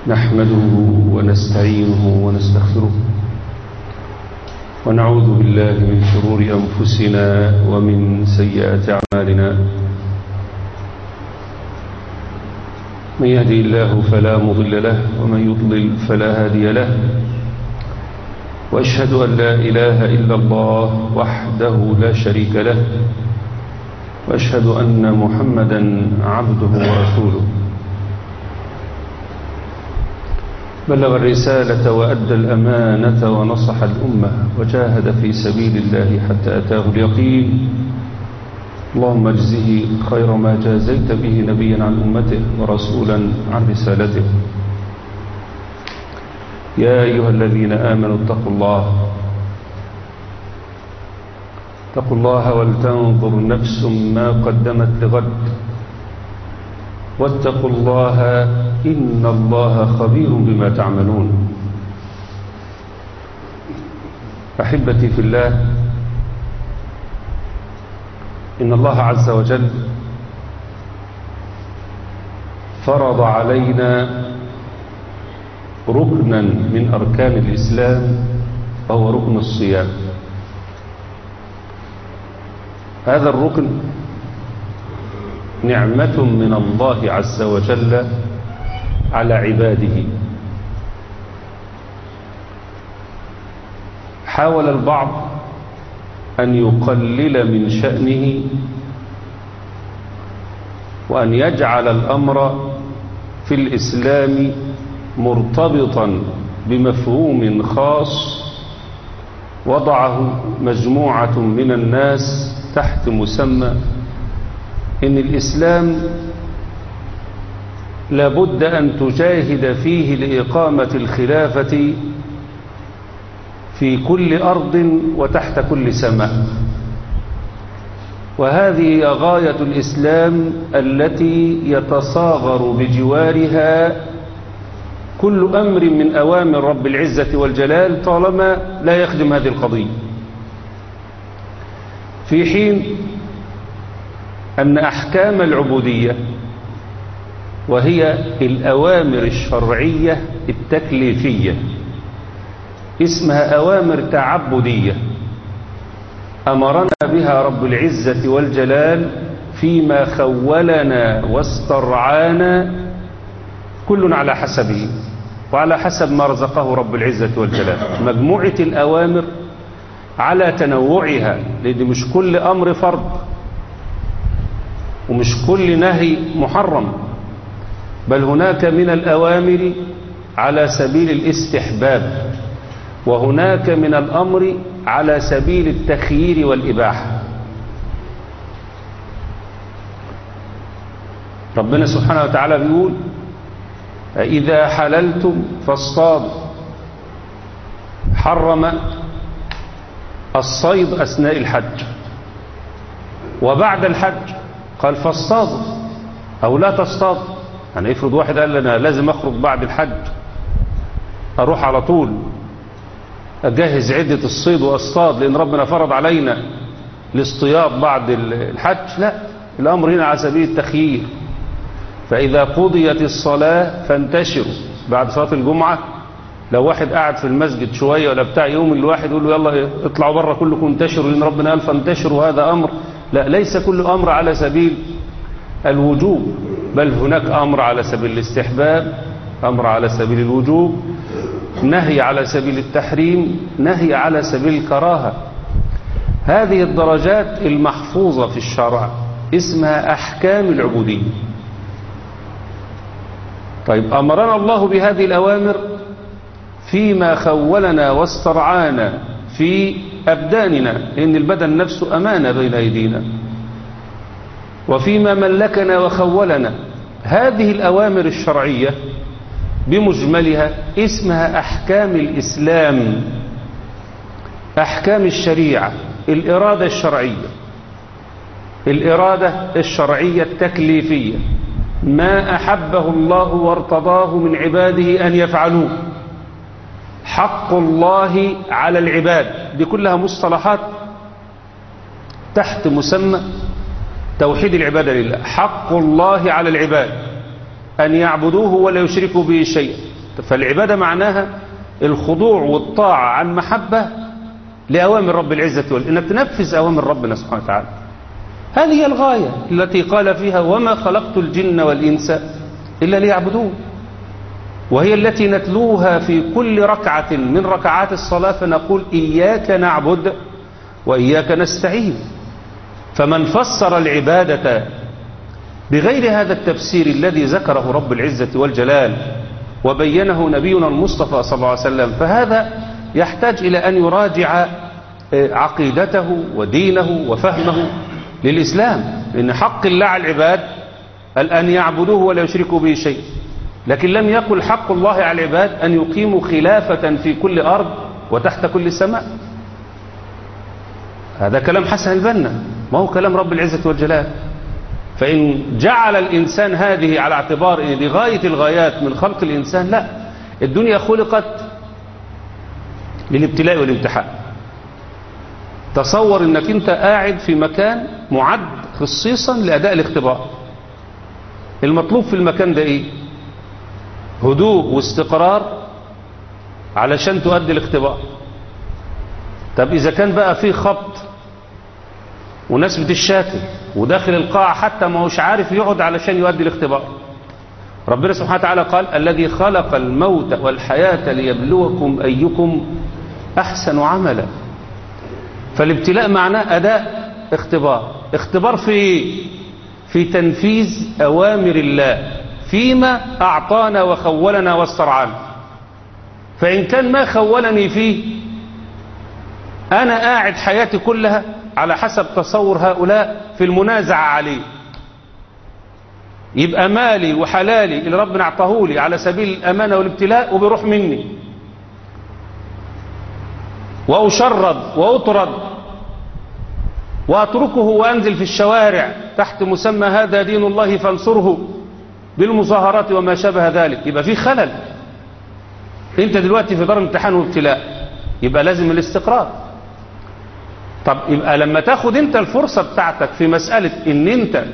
نحمده ونستعينه ونستغفره ونعوذ بالله من شرور أنفسنا ومن سيئات أعمالنا من يهدي الله فلا مضل له ومن يضلل فلا هادي له وأشهد أن لا إله إلا الله وحده لا شريك له وأشهد أن محمدا عبده ورسوله بلغ الرسالة وأدى الأمانة ونصح الأمة وجاهد في سبيل الله حتى أتاه اليقين اللهم اجزه خير ما جازيت به نبيا عن أمته ورسولا عن رسالته يا أيها الذين آمنوا اتقوا الله اتقوا الله ولتنظر نفس ما قدمت لغد واتقوا الله إن الله خبير بما تعملون أحبتي في الله إن الله عز وجل فرض علينا ركنا من أركان الإسلام وهو ركن الصيام هذا الركن نعمة من الله عز وجل على عباده حاول البعض أن يقلل من شأنه وأن يجعل الأمر في الإسلام مرتبطا بمفهوم خاص وضعه مجموعة من الناس تحت مسمى إن الإسلام لابد أن تجاهد فيه لإقامة الخلافة في كل أرض وتحت كل سماء وهذه غاية الإسلام التي يتصاغر بجوارها كل أمر من أوامر رب العزة والجلال طالما لا يخدم هذه القضية في حين أن أحكام العبودية وهي الأوامر الشرعية التكليفية اسمها أوامر تعبدية أمرنا بها رب العزة والجلال فيما خولنا واسترعانا كل على حسبه وعلى حسب ما رزقه رب العزة والجلال مجموعة الأوامر على تنوعها لأن مش كل أمر فرض ومش كل نهي محرم بل هناك من الأوامر على سبيل الاستحباب وهناك من الأمر على سبيل التخيير والإباحة ربنا سبحانه وتعالى بيقول إذا حللتم فاصطادوا حرم الصيد أثناء الحج وبعد الحج قال فاصطادوا أو لا تصطادوا يعني افرض واحد قال لنا لازم أخرج بعد الحج أروح على طول أجهز عدة الصيد وأصطاد لأن ربنا فرض علينا الاصطياد بعد الحج لا الأمر هنا على سبيل التخيير فإذا قضيت الصلاة فانتشروا بعد صلاة الجمعة لو واحد قاعد في المسجد شوية ولا بتاع يوم الواحد يقول له يلا اطلعوا بره كلكم انتشروا لأن ربنا قال فانتشروا هذا أمر لا ليس كل أمر على سبيل الوجوب بل هناك أمر على سبيل الاستحباب أمر على سبيل الوجوب نهي على سبيل التحريم نهي على سبيل الكراهة هذه الدرجات المحفوظة في الشرع اسمها أحكام العبودية طيب أمرنا الله بهذه الأوامر فيما خولنا واسترعانا في أبداننا لأن البدن نفسه أمانة بين أيدينا وفيما ملكنا وخولنا هذه الأوامر الشرعية بمجملها اسمها أحكام الإسلام أحكام الشريعة الإرادة الشرعية الإرادة الشرعية التكليفية ما أحبه الله وارتضاه من عباده أن يفعلوه حق الله على العباد دي كلها مصطلحات تحت مسمى توحيد العبادة لله حق الله على العباد أن يعبدوه ولا يشركوا به شيئا فالعبادة معناها الخضوع والطاعة عن محبة لأوامر رب العزة والجلال إنك تنفذ أوامر ربنا سبحانه وتعالى هذه هي الغاية التي قال فيها وما خلقت الجن والإنس إلا ليعبدون وهي التي نتلوها في كل ركعة من ركعات الصلاة فنقول إياك نعبد وإياك نستعين فمن فسر العبادة بغير هذا التفسير الذي ذكره رب العزة والجلال وبينه نبينا المصطفى صلى الله عليه وسلم فهذا يحتاج إلى أن يراجع عقيدته ودينه وفهمه للإسلام لأن حق الله على العباد أن يعبدوه ولا يشركوا به شيء لكن لم يقل حق الله على العباد أن يقيموا خلافة في كل أرض وتحت كل سماء هذا كلام حسن البنا ما هو كلام رب العزة والجلال فإن جعل الإنسان هذه على اعتبار إن دي غاية الغايات من خلق الإنسان لا الدنيا خلقت للابتلاء والامتحان تصور انك انت قاعد في مكان معد خصيصا لأداء الاختبار المطلوب في المكان ده ايه هدوء واستقرار علشان تؤدي الاختبار طب اذا كان بقى في خبط وناس بتشاكل وداخل القاعة حتى ما هوش عارف يقعد علشان يؤدي الاختبار ربنا سبحانه وتعالى قال الذي خلق الموت والحياة ليبلوكم أيكم أحسن عملا فالابتلاء معناه أداء اختبار اختبار في ايه في تنفيذ أوامر الله فيما أعطانا وخولنا واسترعانا فإن كان ما خولني فيه أنا قاعد حياتي كلها على حسب تصور هؤلاء في المنازعة عليه يبقى مالي وحلالي اللي ربنا اعطاه لي على سبيل الأمانة والابتلاء وبيروح مني وأشرد وأطرد وأتركه وأنزل في الشوارع تحت مسمى هذا دين الله فانصره بالمظاهرات وما شابه ذلك يبقى في خلل انت دلوقتي في دار امتحان وابتلاء يبقى لازم الاستقرار طب يبقى لما تاخد انت الفرصة بتاعتك في مسألة ان انت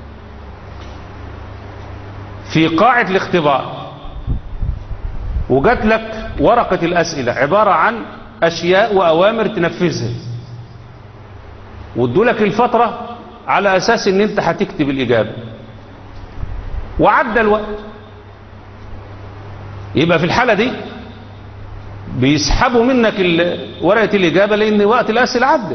في قاعة الاختبار وجات لك ورقة الأسئلة عبارة عن أشياء وأوامر تنفذها وادوا لك الفترة على أساس ان انت هتكتب الإجابة وعدى الوقت يبقى في الحالة دي بيسحبوا منك ورقة الإجابة لأن وقت الأسئلة عدى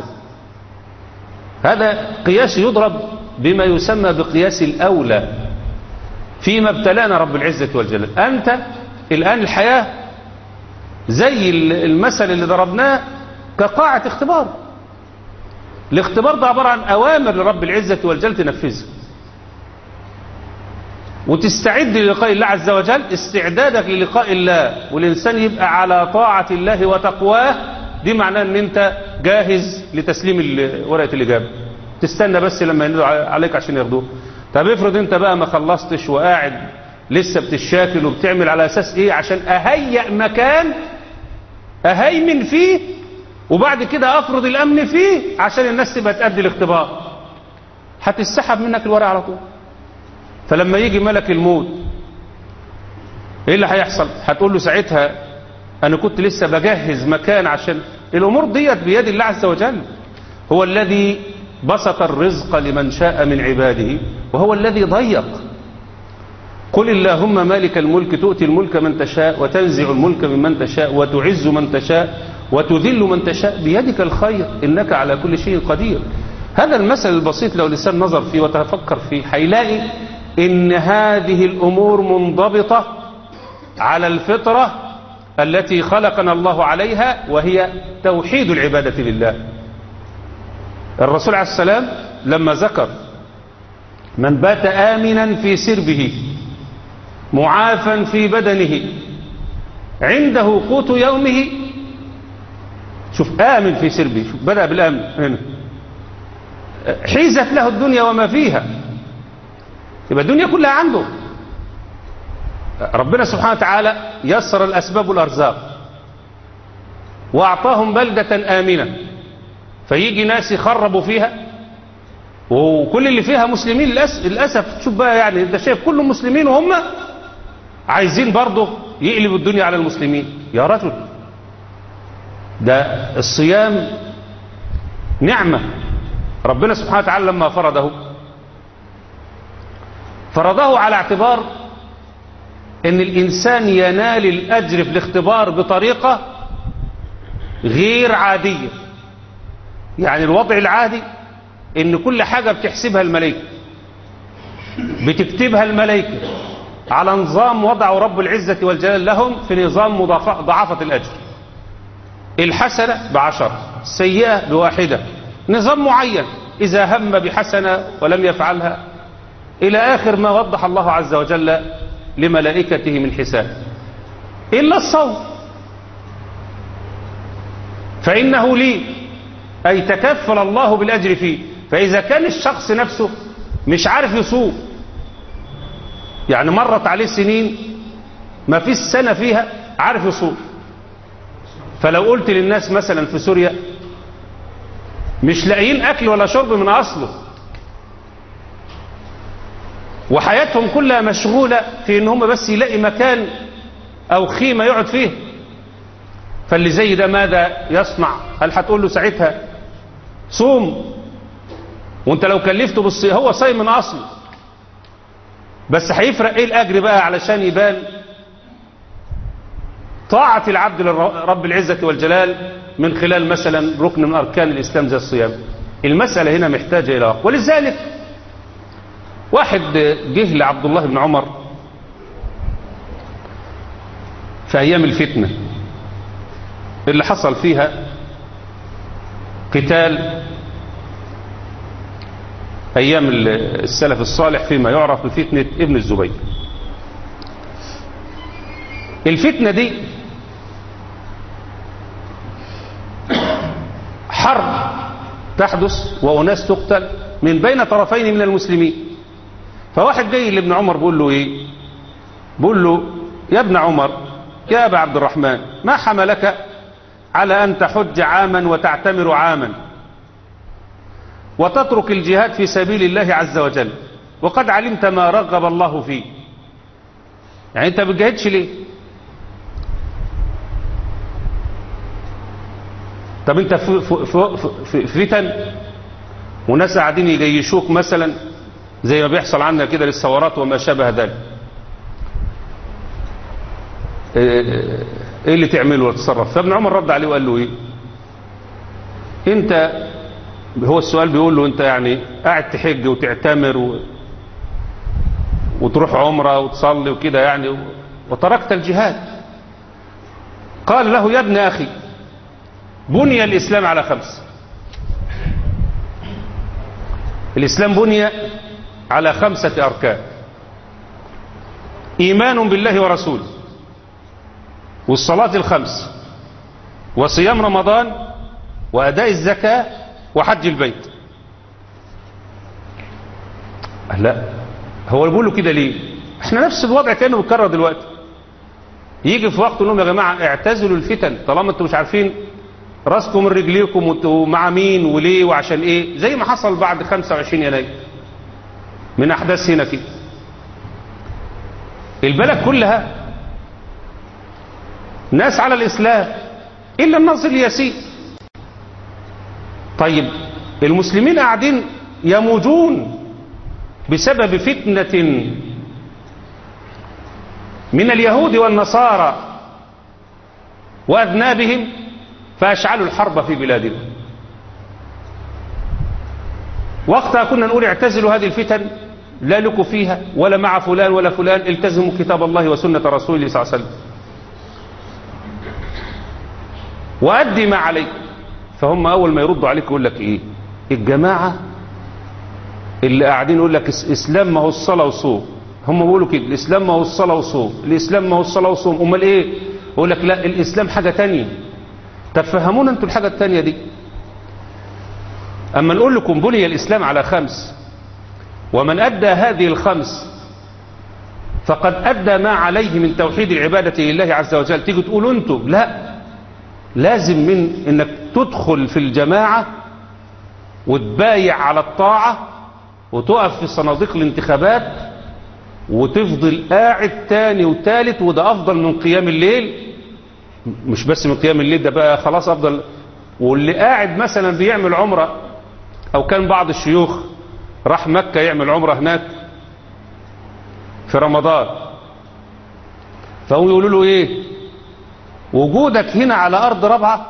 هذا قياس يضرب بما يسمى بقياس الأولى فيما ابتلانا رب العزة والجلال أنت الآن الحياة زي المثل اللي ضربناه كقاعة اختبار الاختبار ده عبارة عن أوامر لرب العزة والجلال تنفذها وتستعد للقاء الله عز وجل استعدادك للقاء الله والإنسان يبقى على طاعة الله وتقواه دي معناه ان انت جاهز لتسليم ورقة الإجابة تستنى بس لما ينادوا عليك عشان ياخدوه طب افرض انت بقى ما خلصتش وقاعد لسه بتشاكل وبتعمل على اساس ايه عشان اهيئ مكان اهيمن فيه وبعد كده افرض الامن فيه عشان الناس تبقى تأدي الاختبار هتسحب منك الورقة على طول فلما يجي ملك الموت ايه اللي هيحصل هتقول له ساعتها انا كنت لسه بجهز مكان عشان الامور ديت بيد الله عز وجل هو الذي بسط الرزق لمن شاء من عباده وهو الذي ضيق قل اللهم مالك الملك تؤتي الملك من تشاء وتنزع الملك ممن تشاء وتعز من تشاء وتذل من تشاء بيدك الخير إنك على كل شيء قدير هذا المثل البسيط لو الإنسان نظر فيه وتفكر فيه هيلاقي إن هذه الأمور منضبطة على الفطرة التي خلقنا الله عليها وهي توحيد العبادة لله الرسول عليه السلام لما ذكر من بات آمنا في سربه معافا في بدنه عنده قوت يومه شوف آمن في سربه شوف بدأ بالآمن هنا حيزت له الدنيا وما فيها يبقى الدنيا كلها عنده ربنا سبحانه وتعالى يسر الأسباب والأرزاق وأعطاهم بلدة آمنة فيجي ناس يخربوا فيها وكل اللي فيها مسلمين للأسف تشوف بقى يعني انت شايف كلهم مسلمين وهم عايزين برضه يقلبوا الدنيا على المسلمين يا رجل ده الصيام نعمة ربنا سبحانه وتعالى لما فرضه فرضه على اعتبار ان الانسان ينال الاجر في الاختبار بطريقة غير عادية يعني الوضع العادي ان كل حاجة بتحسبها الملائكة بتكتبها الملائكة على نظام وضعه رب العزة والجلال لهم في نظام مضاعفة الأجر الحسنة بعشر السيئة بواحدة نظام معين إذا هم بحسنة ولم يفعلها إلى آخر ما وضح الله عز وجل لملائكته من حساب إلا الصوم فإنه لي أي تكفل الله بالأجر فيه فإذا كان الشخص نفسه مش عارف يصوم يعني مرت عليه سنين ما فيش سنة فيها عارف يصوم فلو قلت للناس مثلا في سوريا مش لاقيين أكل ولا شرب من أصله وحياتهم كلها مشغولة في ان هم بس يلاقي مكان او خيمة يقعد فيه فاللي زي ده ماذا يصنع هل هتقول له ساعتها صوم وانت لو كلفته بالصيام هو صايم من اصله بس هيفرق ايه الاجر بقى علشان يبان طاعة العبد لرب العزة والجلال من خلال مثلا ركن من اركان الاسلام زي الصيام المسألة هنا محتاجة الى وقت ولذلك واحد جه لعبد الله بن عمر في ايام الفتنة اللي حصل فيها قتال ايام السلف الصالح فيما يعرف بفتنة ابن الزبير الفتنة دي حرب تحدث وأناس تقتل من بين طرفين من المسلمين فواحد جاي لابن عمر بيقول له ايه بيقول له يا ابن عمر يا ابا عبد الرحمن ما حملك على ان تحج عاما وتعتمر عاما وتترك الجهاد في سبيل الله عز وجل وقد علمت ما رغب الله فيه يعني انت بتجاهدش ليه طب انت في, في, في, في فتن وناس قاعدين يجيشوك مثلا زي ما بيحصل عندنا كده للثورات وما شابه ذلك ايه اللي تعمله وتتصرف فابن عمر رد عليه وقال له ايه انت هو السؤال بيقول له انت يعني قاعد تحج وتعتمر و... وتروح عمره وتصلي وكده يعني وتركت الجهاد قال له يا ابن اخي بني الاسلام على خمس الاسلام بني على خمسة أركان إيمان بالله ورسوله والصلاة الخمس وصيام رمضان وأداء الزكاة وحج البيت لا هو بيقول له كده ليه احنا نفس الوضع كانه بيتكرر دلوقتي يجي في وقت انهم يا جماعه اعتزلوا الفتن طالما انتم مش عارفين راسكم من رجليكم وانتوا مع مين وليه وعشان ايه زي ما حصل بعد 25 يناير من احداث هنا كده البلد كلها ناس على الاسلام الا النصر اليسير طيب المسلمين قاعدين يموجون بسبب فتنة من اليهود والنصارى وأذنابهم فأشعلوا الحرب في بلادهم وقتها كنا نقول اعتزلوا هذه الفتن لا لكوا فيها ولا مع فلان ولا فلان التزموا كتاب الله وسنة رسوله صلى الله عليه وسلم وأدي ما عليك فهم أول ما يردوا عليك يقول لك إيه الجماعة اللي قاعدين يقول لك إسلام ما هو الصلاة وصوم هم بيقولوا كده الإسلام ما هو الصلاة وصوم الإسلام ما هو الصلاة وصوم أمال إيه يقول لك لا الإسلام حاجة تانية طب فهمونا أنتوا الحاجة التانية دي أما نقول لكم بني الإسلام على خمس ومن أدى هذه الخمس فقد أدى ما عليه من توحيد العبادة لله عز وجل تيجي تقولوا أنتم لا لازم من انك تدخل في الجماعة وتبايع على الطاعة وتقف في صناديق الانتخابات وتفضل قاعد تاني وتالت وده افضل من قيام الليل مش بس من قيام الليل ده بقى خلاص افضل واللي قاعد مثلا بيعمل عمرة او كان بعض الشيوخ راح مكة يعمل عمرة هناك في رمضان فهم يقولوا له ايه وجودك هنا على ارض ربعة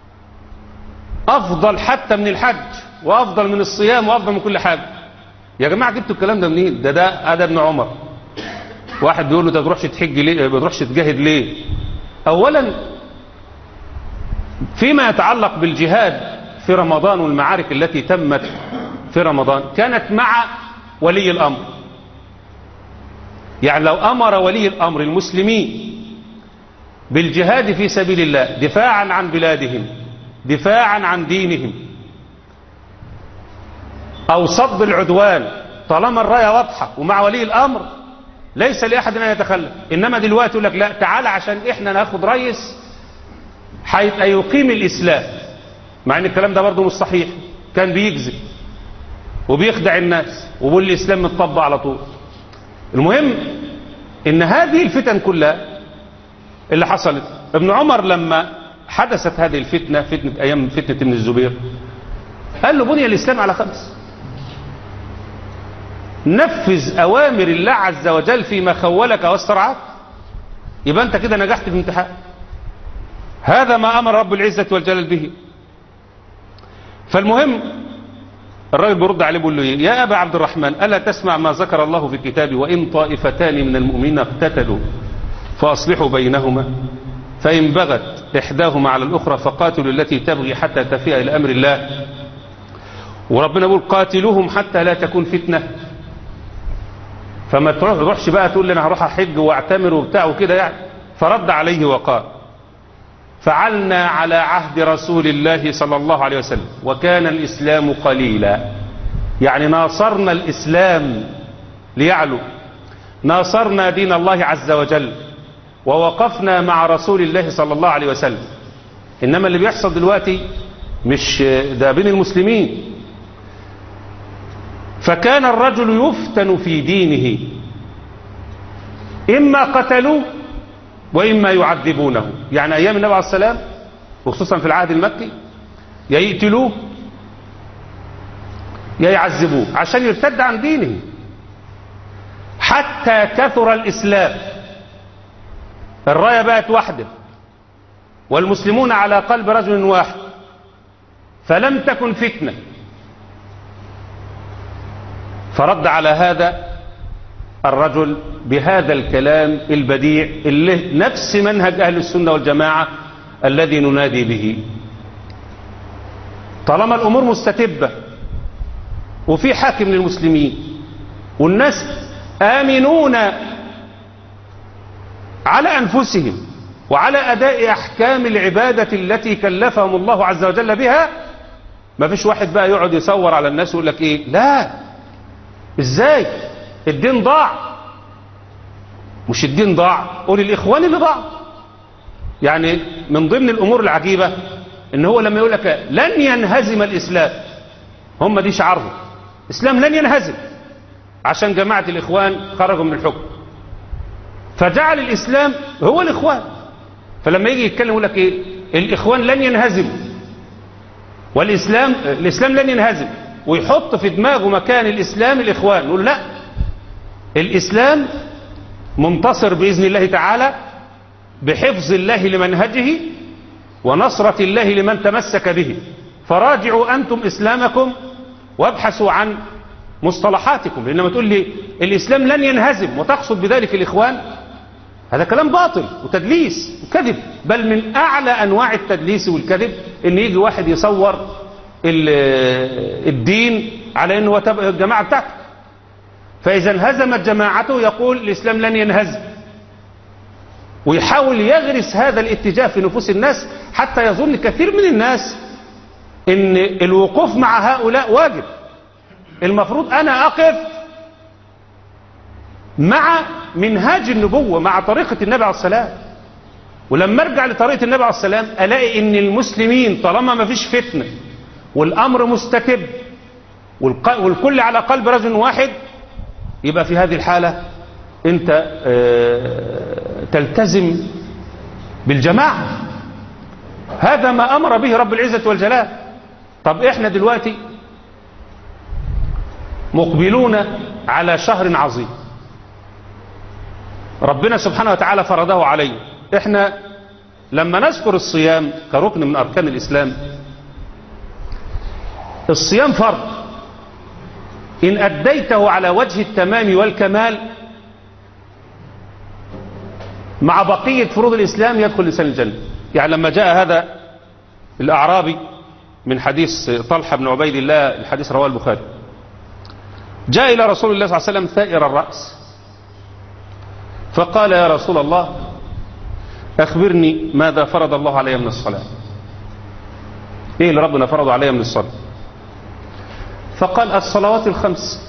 افضل حتى من الحج وافضل من الصيام وافضل من كل حاجة يا جماعة جبتوا الكلام ده منين ده ده ادم ابن عمر واحد بيقول له انت تروحش تحج ليه ما تروحش تجاهد ليه اولا فيما يتعلق بالجهاد في رمضان والمعارك التي تمت في رمضان كانت مع ولي الامر يعني لو امر ولي الامر المسلمين بالجهاد في سبيل الله دفاعا عن بلادهم دفاعا عن دينهم او صد العدوان طالما الرايه واضحه ومع ولي الامر ليس لاحد ان يتخلف انما دلوقتي يقول لك لا تعالى عشان احنا ناخد رئيس حيث يقيم الاسلام مع ان الكلام ده برضه مش صحيح كان بيكذب وبيخدع الناس وبيقول الاسلام متطبق على طول المهم ان هذه الفتن كلها اللي حصلت ابن عمر لما حدثت هذه الفتنة فتنة ايام فتنة ابن الزبير قال له بني الاسلام على خمس نفذ اوامر الله عز وجل فيما خولك واسترعاك يبقى انت كده نجحت في امتحان هذا ما امر رب العزة والجلال به فالمهم الراجل بيرد عليه بيقول له ايه يا ابا عبد الرحمن الا تسمع ما ذكر الله في كتابه وان طائفتان من المؤمنين اقتتلوا فاصلحوا بينهما فان بغت احداهما على الاخرى فقاتلوا التي تبغي حتى تفيء الى امر الله وربنا يقول قاتلوهم حتى لا تكون فتنه فما تروحش بقى تقول لي انا هروح احج واعتمر وبتاع وكده يعني فرد عليه وقال فعلنا على عهد رسول الله صلى الله عليه وسلم وكان الإسلام قليلا يعني ناصرنا الإسلام ليعلو ناصرنا دين الله عز وجل ووقفنا مع رسول الله صلى الله عليه وسلم إنما اللي بيحصل دلوقتي مش ده بين المسلمين فكان الرجل يفتن في دينه إما قتلوه وإما يعذبونه يعني أيام النبي عليه السلام وخصوصا في العهد المكي يا يقتلوه يا يعذبوه عشان يرتد عن دينه حتى كثر الإسلام الراية بقت واحدة والمسلمون على قلب رجل واحد فلم تكن فتنة فرد على هذا الرجل بهذا الكلام البديع اللي نفس منهج أهل السنة والجماعة الذي ننادي به طالما الأمور مستتبة وفي حاكم للمسلمين والناس آمنون على أنفسهم وعلى أداء أحكام العبادة التي كلفهم الله عز وجل بها ما فيش واحد بقى يقعد يصور على الناس ويقول لك ايه لا ازاي الدين ضاع مش الدين ضاع قول الاخوان اللي ضاع يعني من ضمن الامور العجيبة ان هو لما يقول لك لن ينهزم الاسلام هم دي شعارهم الاسلام لن ينهزم عشان جماعة الاخوان خرجوا من الحكم فجعل الاسلام هو الاخوان فلما يجي يتكلم يقول لك ايه الاخوان لن ينهزموا والاسلام الاسلام لن ينهزم ويحط في دماغه مكان الاسلام الاخوان يقول لا الإسلام منتصر بإذن الله تعالى بحفظ الله لمنهجه ونصرة الله لمن تمسك به فراجعوا أنتم إسلامكم وابحثوا عن مصطلحاتكم لأنما تقول لي الإسلام لن ينهزم وتقصد بذلك الإخوان هذا كلام باطل وتدليس وكذب بل من أعلى أنواع التدليس والكذب إن يجي واحد يصور الدين على أنه الجماعة بتاعته فإذا انهزمت جماعته يقول الإسلام لن ينهزم ويحاول يغرس هذا الاتجاه في نفوس الناس حتى يظن كثير من الناس ان الوقوف مع هؤلاء واجب المفروض انا اقف مع منهاج النبوة مع طريقة النبي عليه السلام ولما ارجع لطريقة النبي عليه السلام الاقي ان المسلمين طالما ما فيش فتنة والامر مستتب والكل على قلب رجل واحد يبقى في هذه الحالة انت اه تلتزم بالجماعة هذا ما امر به رب العزة والجلال طب احنا دلوقتي مقبلون على شهر عظيم ربنا سبحانه وتعالى فرضه علينا احنا لما نذكر الصيام كركن من اركان الاسلام الصيام فرض ان اديته على وجه التمام والكمال مع بقية فروض الاسلام يدخل الانسان الجنة يعني لما جاء هذا الاعرابي من حديث طلحة بن عبيد الله الحديث رواه البخاري جاء إلى رسول الله صلى الله عليه وسلم ثائر الرأس فقال يا رسول الله أخبرني ماذا فرض الله علي من الصلاة إيه اللي ربنا فرض علي من الصلاة فقال الصلوات الخمس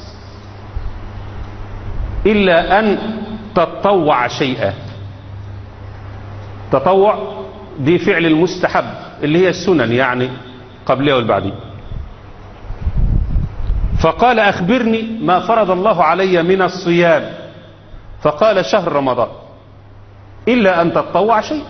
إلا أن تطوع شيئا تطوع دي فعل المستحب اللي هي السنن يعني قبلها والبعدين فقال أخبرني ما فرض الله علي من الصيام فقال شهر رمضان إلا أن تتطوع شيء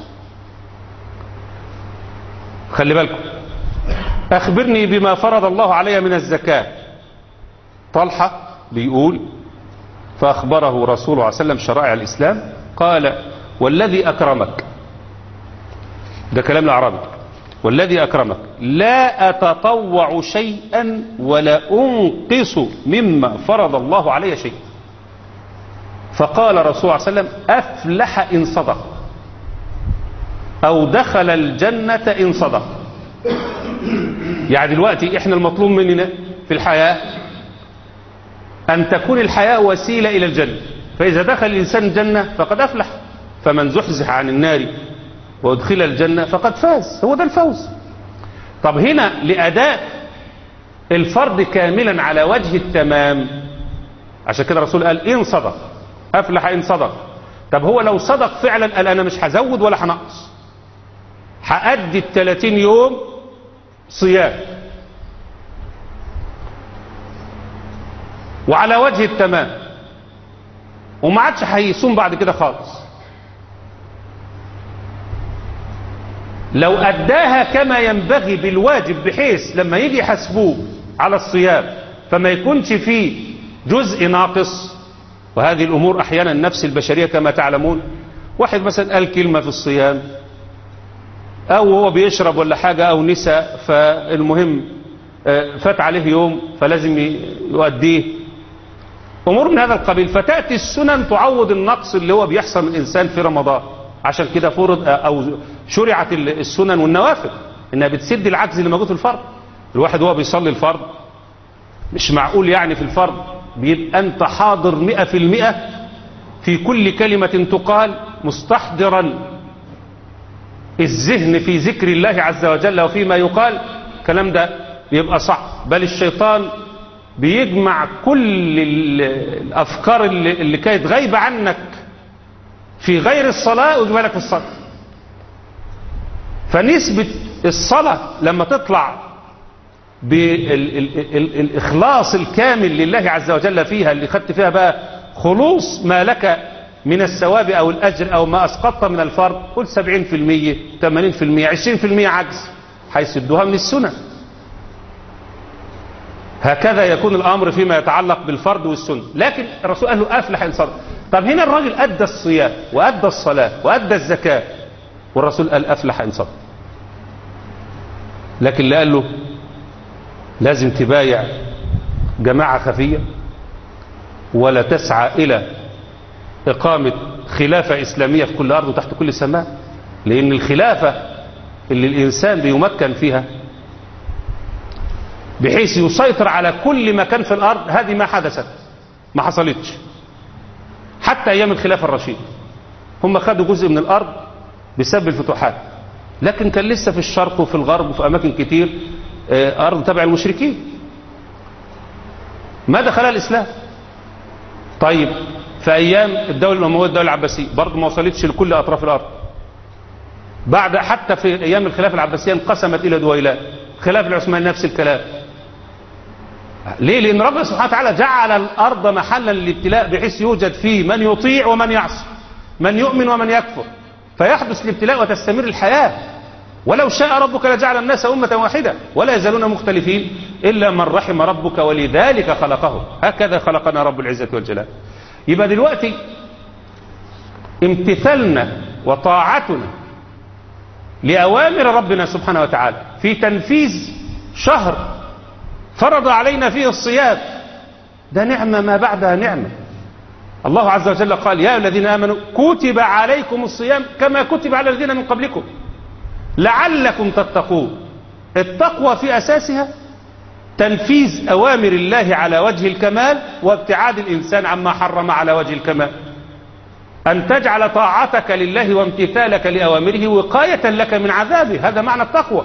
خلي بالكم أخبرني بما فرض الله علي من الزكاة طلحة بيقول فأخبره رسول الله صلى الله عليه وسلم شرائع الإسلام قال والذي أكرمك ده كلام الأعرابي والذي أكرمك لا أتطوع شيئا ولا أنقص مما فرض الله علي شيء فقال رسول الله صلى الله عليه وسلم أفلح إن صدق أو دخل الجنة إن صدق يعني دلوقتي إحنا المطلوب مننا في الحياة أن تكون الحياة وسيلة إلى الجنة فإذا دخل الإنسان الجنة فقد أفلح فمن زحزح عن النار وادخل الجنة فقد فاز هو ده الفوز طب هنا لأداء الفرض كاملا على وجه التمام عشان كده الرسول قال إن صدق أفلح إن صدق طب هو لو صدق فعلا قال أنا مش هزود ولا هنقص هأدي الثلاثين يوم صيام وعلى وجه التمام وما عادش هيصوم بعد كده خالص لو أداها كما ينبغي بالواجب بحيث لما يجي يحاسبوه على الصيام فما يكونش فيه جزء ناقص وهذه الأمور أحيانا النفس البشرية كما تعلمون واحد مثلا قال كلمة في الصيام أو هو بيشرب ولا حاجة أو نسى فالمهم فات عليه يوم فلازم يؤديه أمور من هذا القبيل فتأتي السنن تعوض النقص اللي هو بيحصل من الإنسان في رمضان عشان كده فرض أو شرعت السنن والنوافل إنها بتسد العجز اللي موجود في الفرض الواحد هو بيصلي الفرض مش معقول يعني في الفرض بيبقى أنت حاضر مئة في المئة في كل كلمة تقال مستحضرا الذهن في ذكر الله عز وجل وفيما يقال الكلام ده بيبقى صعب بل الشيطان بيجمع كل الأفكار اللي, اللي كانت غايبة عنك في غير الصلاة ويجيبها لك في الصلاة فنسبة الصلاة لما تطلع بالإخلاص الكامل لله عز وجل فيها اللي خدت فيها بقى خلوص ما لك من الثواب أو الأجر أو ما أسقطت من الفرض قل 70% 80% 20% عجز هيسدوها من السنة هكذا يكون الأمر فيما يتعلق بالفرض والسنة لكن الرسول قال له أفلح إن صدق طب هنا الراجل أدى الصيام وأدى الصلاة وأدى الزكاة والرسول قال أفلح إن صدق لكن اللي قال له لازم تبايع جماعة خفية ولا تسعى إلى إقامة خلافة إسلامية في كل أرض وتحت كل سماء لأن الخلافة اللي الإنسان بيمكن فيها بحيث يسيطر على كل مكان في الأرض هذه ما حدثت ما حصلتش حتى أيام الخلافة الرشيد هم خدوا جزء من الأرض بسبب الفتوحات لكن كان لسه في الشرق وفي الغرب وفي أماكن كتير أرض تبع المشركين ما دخلها الإسلام طيب في أيام الدولة الأموية الدولة العباسية برضه ما وصلتش لكل أطراف الأرض بعد حتى في أيام الخلافة العباسية انقسمت إلى دويلات خلاف العثماني نفس الكلام ليه لأن ربنا سبحانه وتعالى جعل الأرض محلا للابتلاء بحيث يوجد فيه من يطيع ومن يعصي من يؤمن ومن يكفر فيحدث الابتلاء وتستمر الحياة ولو شاء ربك لجعل الناس أمة واحدة ولا يزالون مختلفين إلا من رحم ربك ولذلك خلقه هكذا خلقنا رب العزة والجلال يبقى دلوقتي امتثالنا وطاعتنا لأوامر ربنا سبحانه وتعالى في تنفيذ شهر فرض علينا فيه الصيام ده نعمة ما بعدها نعمة الله عز وجل قال يا الذين آمنوا كتب عليكم الصيام كما كتب على الذين من قبلكم لعلكم تتقون التقوى في أساسها تنفيذ أوامر الله على وجه الكمال وابتعاد الإنسان عما حرم على وجه الكمال أن تجعل طاعتك لله وامتثالك لأوامره وقاية لك من عذابه هذا معنى التقوى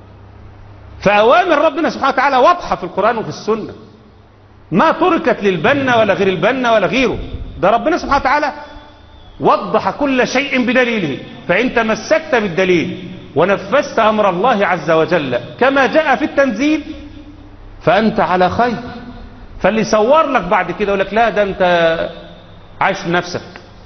فأوامر ربنا سبحانه وتعالى واضحة في القرآن وفي السنة ما تركت للبنة ولا غير البنة ولا غيره ده ربنا سبحانه وتعالى وضح كل شيء بدليله فإن تمسكت بالدليل ونفذت أمر الله عز وجل كما جاء في التنزيل فأنت على خير فاللي صور لك بعد كده يقول لك لا ده أنت عايش لنفسك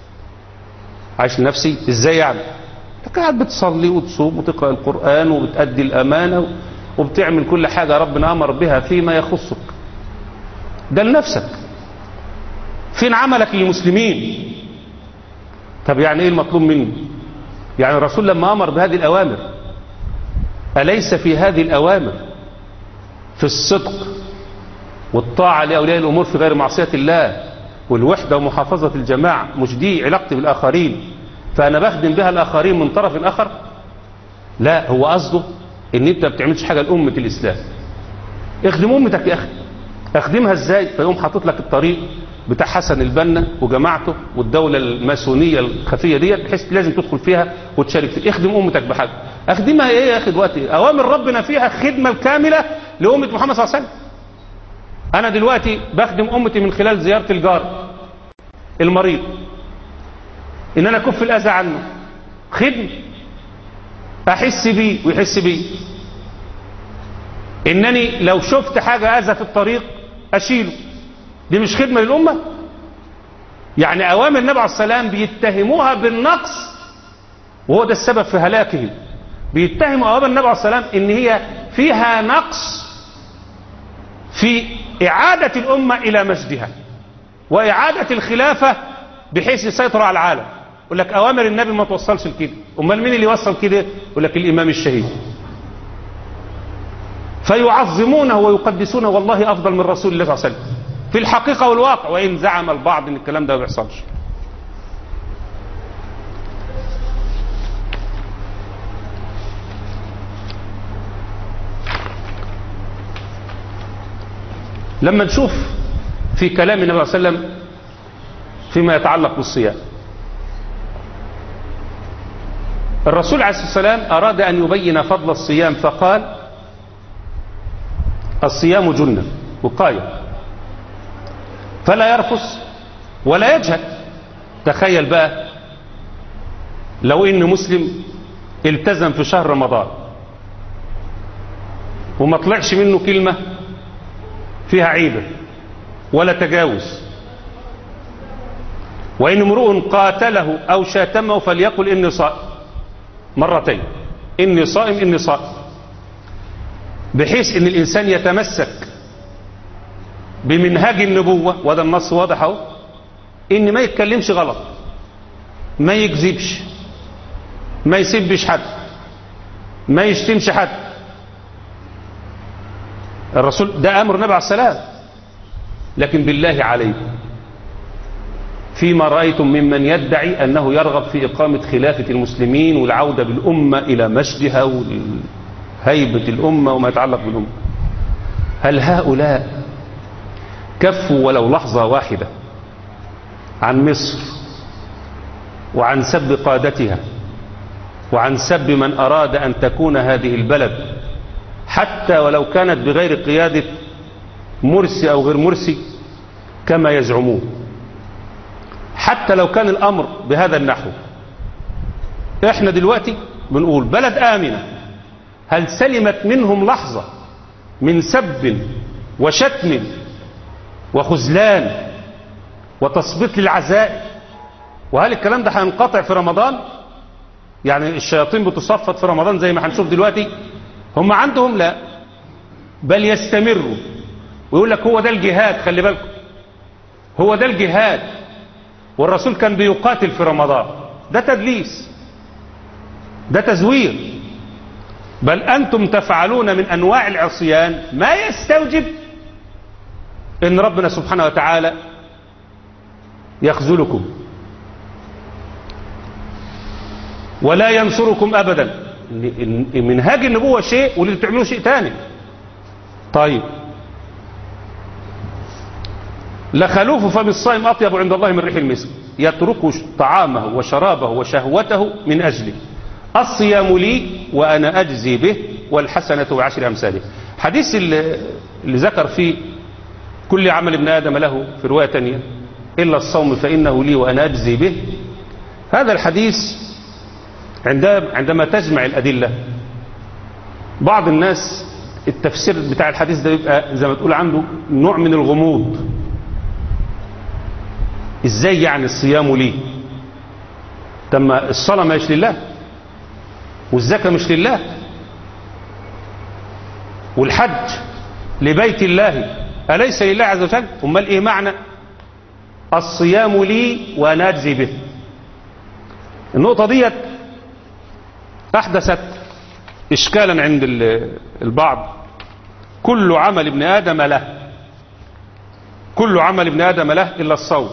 عايش لنفسي ازاي يعني انت قاعد بتصلي وتصوم وتقرأ القرآن وبتأدي الأمانة وبتعمل كل حاجة ربنا أمر بها فيما يخصك ده لنفسك فين عملك للمسلمين طب يعني ايه المطلوب مني يعني الرسول لما أمر بهذه الأوامر أليس في هذه الأوامر في الصدق والطاعة لأولياء الأمور في غير معصية الله والوحدة ومحافظة الجماعة مش دي علاقتي بالآخرين فأنا بخدم بها الآخرين من طرف آخر لا هو قصده ان انت ما بتعملش حاجة لأمة الإسلام اخدم أمتك يا أخي اخدمها ازاي فيقوم حاطط لك الطريق بتاع حسن البنا وجماعته والدولة الماسونية الخفية ديت بحيث لازم تدخل فيها وتشارك فيها اخدم أمتك بحاجة اخدمها ايه يا اخي دلوقتي اوامر ربنا فيها خدمة الكاملة لأمة محمد صلى الله عليه وسلم انا دلوقتي بخدم امتي من خلال زيارة الجار المريض ان انا اكف الاذى عنه خدمة احس بيه ويحس بيه انني لو شفت حاجة اذى في الطريق اشيله دي مش خدمة للامة يعني اوامر النبي عليه السلام بيتهموها بالنقص وهو ده السبب في هلاكهم بيتهموا اوامر النبي عليه السلام ان هي فيها نقص في إعادة الأمة إلى مجدها وإعادة الخلافة بحيث يسيطر على العالم يقول لك أوامر النبي ما توصلش لكده أمال مين اللي يوصل كده يقول لك الإمام الشهيد فيعظمونه ويقدسونه والله أفضل من رسول الله صلى الله عليه وسلم في الحقيقة والواقع وإن زعم البعض أن الكلام ده ما بيحصلش لما نشوف في كلام النبي صلى الله عليه وسلم فيما يتعلق بالصيام الرسول عليه الصلاة والسلام أراد أن يبين فضل الصيام فقال الصيام جنة وقاية فلا يرفس ولا يجهل تخيل بقى لو ان مسلم التزم في شهر رمضان وما طلعش منه كلمة فيها عيبة ولا تجاوز وإن امرؤ قاتله أو شاتمه فليقل إني صائم مرتين إني صائم إني صائم بحيث إن الإنسان يتمسك بمنهاج النبوة وهذا النص واضح اهو إن ما يتكلمش غلط ما يكذبش ما يسبش حد ما يشتمش حد الرسول ده امر النبي عليه السلام لكن بالله عليكم فيما رأيتم ممن يدعي أنه يرغب في إقامة خلافة المسلمين والعودة بالأمة إلى مجدها وهيبة الأمة وما يتعلق بالأمة هل هؤلاء كفوا ولو لحظة واحدة عن مصر وعن سب قادتها وعن سب من أراد أن تكون هذه البلد حتى ولو كانت بغير قيادة مرسي أو غير مرسي كما يزعمون حتى لو كان الأمر بهذا النحو احنا دلوقتي بنقول بلد آمنة هل سلمت منهم لحظة من سب وشتم وخذلان وتثبيط للعزائم وهل الكلام ده هينقطع في رمضان يعني الشياطين بتصفد في رمضان زي ما هنشوف دلوقتي هم عندهم لا بل يستمروا ويقول لك هو ده الجهاد خلي بالكم هو ده الجهاد والرسول كان بيقاتل في رمضان ده تدليس ده تزوير بل أنتم تفعلون من أنواع العصيان ما يستوجب إن ربنا سبحانه وتعالى يخذلكم ولا ينصركم أبدا منهاج النبوة شيء واللي بتعملوه شيء تاني طيب لخلوف فم الصائم أطيب عند الله من ريح المسك يترك طعامه وشرابه وشهوته من أجله الصيام لي وأنا أجزي به والحسنة بعشر أمثاله حديث اللي, اللي ذكر فيه كل عمل ابن آدم له في رواية تانية إلا الصوم فإنه لي وأنا أجزي به هذا الحديث عندما تجمع الأدلة بعض الناس التفسير بتاع الحديث ده يبقى زي ما تقول عنده نوع من الغموض ازاي يعني الصيام ليه تم الصلاة مش لله والزكاة مش لله والحج لبيت الله أليس لله عز وجل أمال إيه معنى الصيام لي وأنا أجزي به النقطة ديت أحدثت إشكالا عند البعض كل عمل ابن آدم له كل عمل ابن آدم له إلا الصوم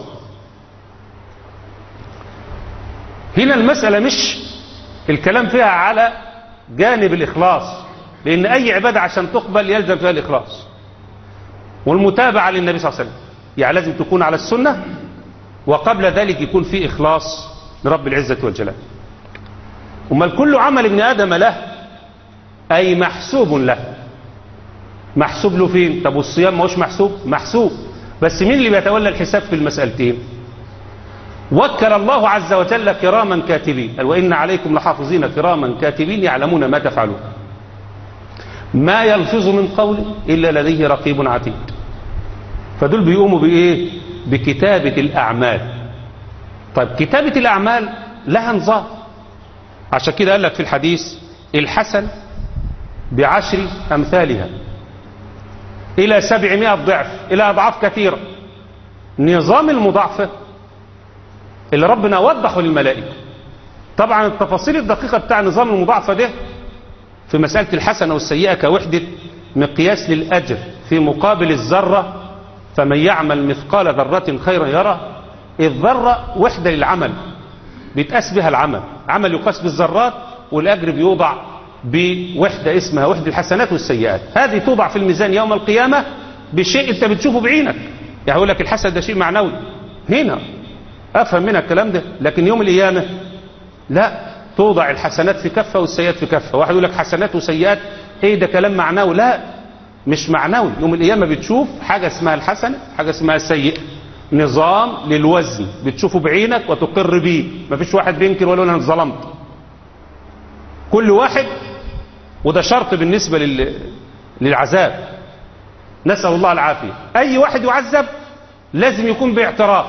هنا المسألة مش الكلام فيها على جانب الإخلاص لأن أي عبادة عشان تقبل يلزم فيها الإخلاص والمتابعة للنبي صلى الله عليه وسلم يعني لازم تكون على السنة وقبل ذلك يكون في إخلاص لرب العزة والجلال أمال كل عمل ابن آدم له أي محسوب له محسوب له فين طب والصيام ما هوش محسوب محسوب بس مين اللي بيتولى الحساب في المسألتين وكل الله عز وجل كراما كاتبين قال وإن عليكم لحافظين كراما كاتبين يعلمون ما تفعلون ما يلفظ من قول إلا لديه رقيب عتيد فدول بيقوموا بإيه بكتابة الأعمال طيب كتابة الأعمال لها نظام عشان كده قال لك في الحديث الحسن بعشر أمثالها إلى سبعمائة ضعف إلى أضعاف كثيرة نظام المضاعفة اللي ربنا وضحه للملائكة طبعا التفاصيل الدقيقة بتاع نظام المضاعفة ده في مسألة الحسنة والسيئة كوحدة مقياس للأجر في مقابل الذرة فمن يعمل مثقال ذرة خيرا يرى الذرة وحدة للعمل بيتقاس بها العمل عمل يقاس بالذرات والأجر بيوضع بوحدة اسمها وحدة الحسنات والسيئات هذه توضع في الميزان يوم القيامة بشيء انت بتشوفه بعينك يعني يقول لك الحسن ده شيء معنوي هنا افهم منها الكلام ده لكن يوم القيامة لا توضع الحسنات في كفة والسيئات في كفة واحد يقول لك حسنات وسيئات ايه ده كلام معنوي لا مش معنوي يوم القيامة بتشوف حاجة اسمها الحسنة حاجة اسمها السيئة نظام للوزن بتشوفه بعينك وتقر بيه مفيش واحد بينكر ولا انا ظلمت كل واحد وده شرط بالنسبة لل... للعذاب نسأل الله العافية أي واحد يعذب لازم يكون باعتراف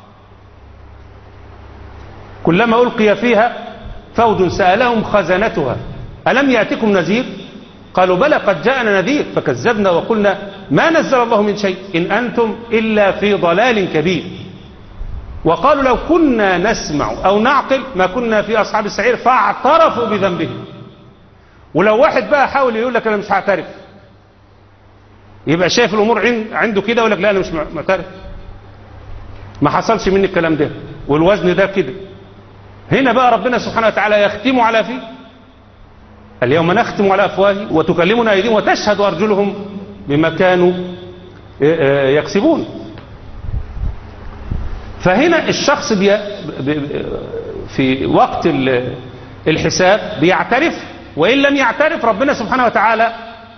كلما ألقي فيها فوج سألهم خزنتها ألم يأتكم نذير قالوا بلى قد جاءنا نذير فكذبنا وقلنا ما نزل الله من شيء إن أنتم إلا في ضلال كبير وقالوا لو كنا نسمع أو نعقل ما كنا في أصحاب السعير فاعترفوا بذنبهم ولو واحد بقى حاول يقول لك أنا مش هعترف يبقى شايف الأمور عنده كده يقول لك لا أنا مش معترف ما حصلش مني الكلام ده والوزن ده كده هنا بقى ربنا سبحانه وتعالى يختم على فيه اليوم نختم على أفواههم وتكلمنا أيديهم وتشهد أرجلهم بما كانوا يكسبون فهنا الشخص بي في وقت الحساب بيعترف وإن لم يعترف ربنا سبحانه وتعالى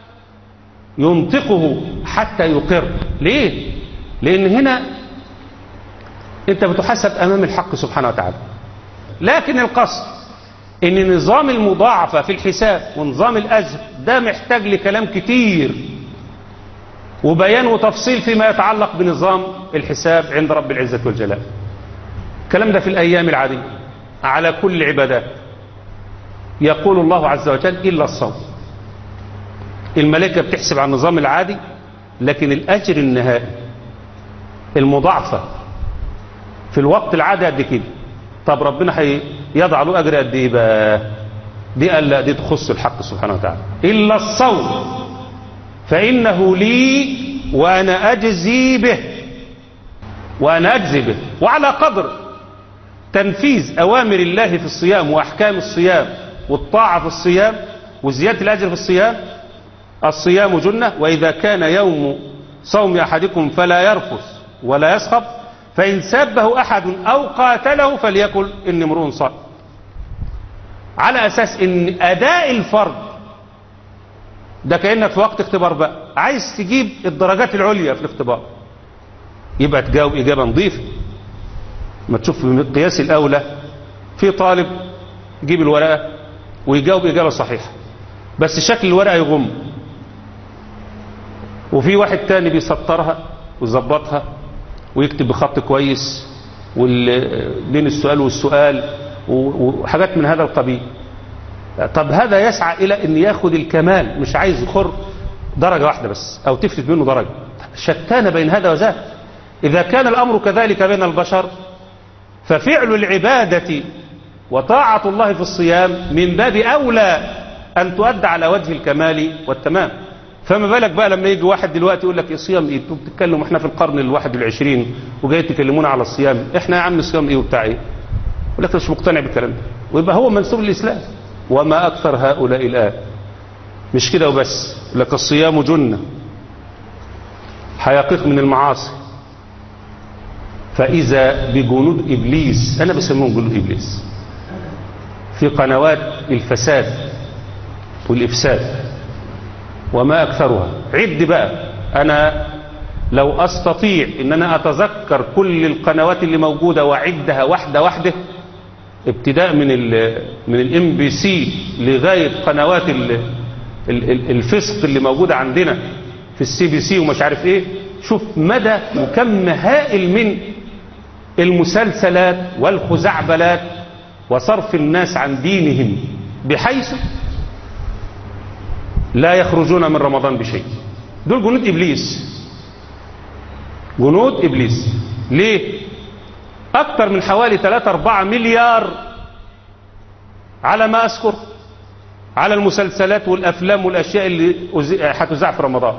ينطقه حتى يقر ليه لأن هنا أنت بتحاسب أمام الحق سبحانه وتعالى لكن القصد ان نظام المضاعفة في الحساب ونظام الأجر ده محتاج لكلام كتير وبيان وتفصيل فيما يتعلق بنظام الحساب عند رب العزة والجلال الكلام ده في الأيام العادية على كل العبادات يقول الله عز وجل إلا الصوم الملائكة بتحسب على النظام العادي لكن الأجر النهائي المضاعفة في الوقت العادي قد كده طب ربنا هيضع له أجر قد إيه بقى دي قال لا دي تخص الحق سبحانه وتعالى إلا الصوم فإنه لي وأنا أجزي به وأنا أجزي به وعلى قدر تنفيذ أوامر الله في الصيام وأحكام الصيام والطاعة في الصيام وزيادة الأجر في الصيام الصيام جنة وإذا كان يوم صوم أحدكم فلا يرفث ولا يسخب فإن سابه أحد أو قاتله فليقل إني امرؤ صائم على أساس إن أداء الفرض ده كأنك في وقت اختبار بقى عايز تجيب الدرجات العليا في الاختبار يبقى تجاوب إجابة نظيفة ما تشوف من القياس الأولى في طالب يجيب الورقة ويجاوب إجابة صحيحة بس شكل الورقة يغم وفي واحد تاني بيسطرها ويظبطها ويكتب بخط كويس بين السؤال والسؤال وحاجات من هذا القبيل طب هذا يسعى إلى أن ياخد الكمال مش عايز يخر درجة واحدة بس أو تفلت منه درجة شتان بين هذا وذاك إذا كان الأمر كذلك بين البشر ففعل العبادة وطاعة الله في الصيام من باب أولى أن تؤدى على وجه الكمال والتمام فما بالك بقى لما يجي واحد دلوقتي يقول لك الصيام ايه انتوا بتتكلموا احنا في القرن الواحد والعشرين وجاي تكلمونا على الصيام احنا يا عم الصيام ايه وبتاع ايه يقول لك مش مقتنع بالكلام ده ويبقى هو منسوب للاسلام وما اكثر هؤلاء الان مش كده وبس لك الصيام جنة حيقيق من المعاصي فإذا بجنود إبليس أنا بسميهم جنود إبليس في قنوات الفساد والإفساد وما أكثرها عد بقى أنا لو أستطيع أن أنا أتذكر كل القنوات اللي موجودة وأعدها واحدة واحدة ابتداء من ال من الام بي سي لغاية قنوات ال ال الفسق اللي موجودة عندنا في السي بي سي ومش عارف ايه شوف مدى وكم هائل من المسلسلات والخزعبلات وصرف الناس عن دينهم بحيث لا يخرجون من رمضان بشيء دول جنود إبليس جنود إبليس ليه أكثر من حوالي 3-4 مليار على ما أذكر على المسلسلات والأفلام والأشياء اللي هتذاع في رمضان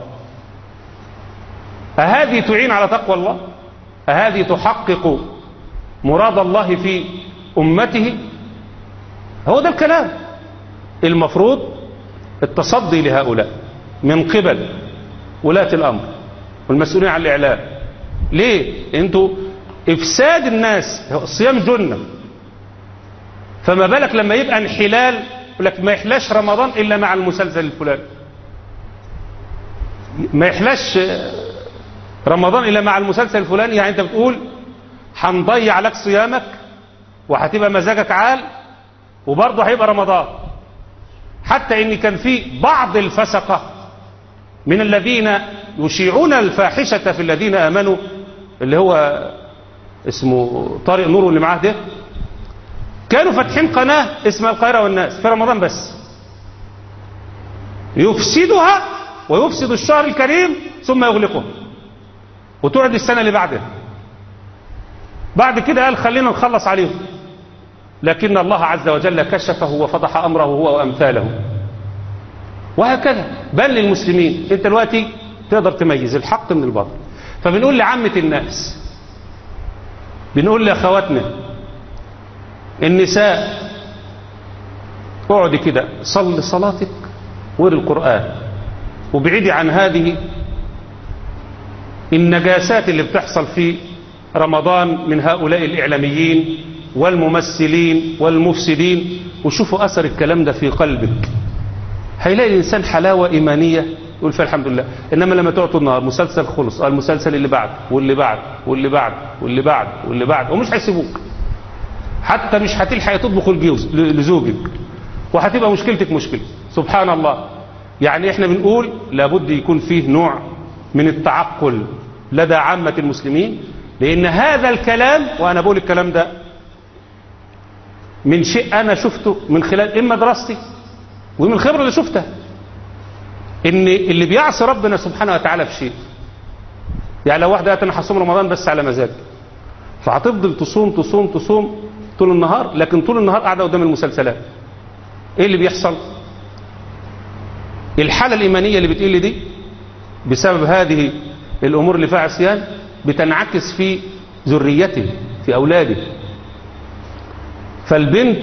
أهذه تعين على تقوى الله أهذه تحقق مراد الله في أمته هو ده الكلام المفروض التصدي لهؤلاء من قبل ولاة الأمر والمسؤولين عن الإعلام ليه انتوا إفساد الناس الصيام جنة فما بالك لما يبقى انحلال يقول لك ما يحلاش رمضان إلا مع المسلسل الفلاني ما يحلاش رمضان إلا مع المسلسل الفلاني يعني أنت بتقول هنضيع لك صيامك وهتبقى مزاجك عال وبرضه هيبقى رمضان حتى ان كان في بعض الفسقة من الذين يشيعون الفاحشة في الذين امنوا اللي هو اسمه طارق نور اللي معاه ده كانوا فاتحين قناة اسمها القاهرة والناس في رمضان بس يفسدها ويفسد الشهر الكريم ثم يغلقه وتقعد السنة اللي بعدها بعد كده قال خلينا نخلص عليهم لكن الله عز وجل كشفه وفضح أمره هو وأمثاله وهكذا بل للمسلمين انت دلوقتي تقدر تميز الحق من الباطل فبنقول لعامة الناس بنقول لأخواتنا النساء اقعدي كده صل صلاتك وقري القرآن وابعدي عن هذه النجاسات اللي بتحصل في رمضان من هؤلاء الإعلاميين والممثلين والمفسدين وشوفوا أثر الكلام ده في قلبك هيلاقي الإنسان حلاوة إيمانية يقول فيها الحمد لله إنما لما تقعد طول النهار مسلسل خلص المسلسل اللي بعد واللي بعد واللي بعد واللي بعد واللي بعد ومش هيسيبوك حتى مش هتلحق تطبخ الجوز لزوجك وهتبقى مشكلتك مشكلة سبحان الله يعني احنا بنقول لابد يكون فيه نوع من التعقل لدى عامة المسلمين لأن هذا الكلام وأنا بقول الكلام ده من شيء أنا شفته من خلال إما دراستي ومن الخبرة اللي شفتها إن اللي بيعصي ربنا سبحانه وتعالى في شيء يعني لو واحدة قالت أنا هصوم رمضان بس على مزاج فهتفضل تصوم تصوم تصوم طول النهار لكن طول النهار قاعدة قدام المسلسلات إيه اللي بيحصل؟ الحالة الإيمانية اللي بتقل دي بسبب هذه الأمور اللي فيها عصيان بتنعكس في ذريته في أولاده فالبنت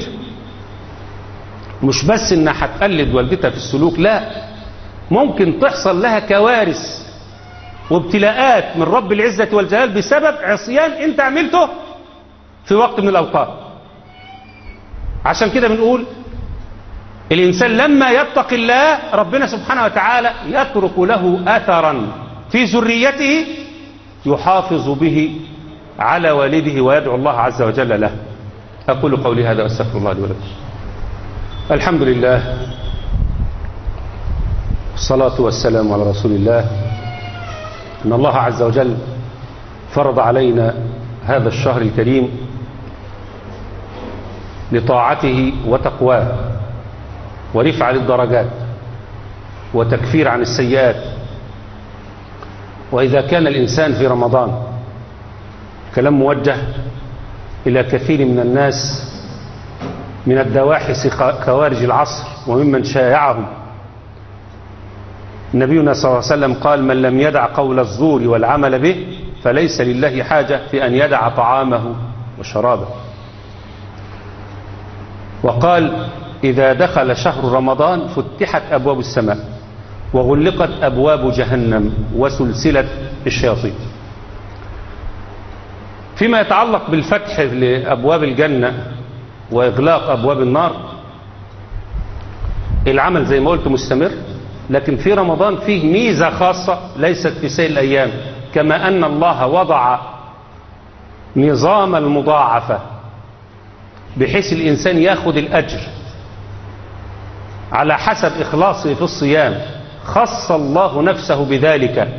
مش بس انها هتقلد والدتها في السلوك لا ممكن تحصل لها كوارث وابتلاءات من رب العزة والجلال بسبب عصيان انت عملته في وقت من الأوقات عشان كده بنقول الإنسان لما يتقي الله ربنا سبحانه وتعالى يترك له أثرا في ذريته يحافظ به على والده ويدعو الله عز وجل له أقول قولي هذا وأستغفر الله لي ولكم الحمد لله والصلاة والسلام على رسول الله أن الله عز وجل فرض علينا هذا الشهر الكريم لطاعته وتقواه ورفع للدرجات وتكفير عن السيئات وإذا كان الإنسان في رمضان كلام موجه إلى كثير من الناس من الدواحس خوارج العصر وممن شايعهم نبينا صلى الله عليه وسلم قال من لم يدع قول الزور والعمل به فليس لله حاجة في أن يدع طعامه وشرابه وقال إذا دخل شهر رمضان فتحت أبواب السماء وغلقت أبواب جهنم وسلسلة الشياطين فيما يتعلق بالفتح لأبواب الجنة وإغلاق أبواب النار العمل زي ما قلت مستمر لكن في رمضان فيه ميزة خاصة ليست في سائر الأيام كما أن الله وضع نظام المضاعفة بحيث الإنسان ياخد الأجر على حسب إخلاصه في الصيام خص الله نفسه بذلك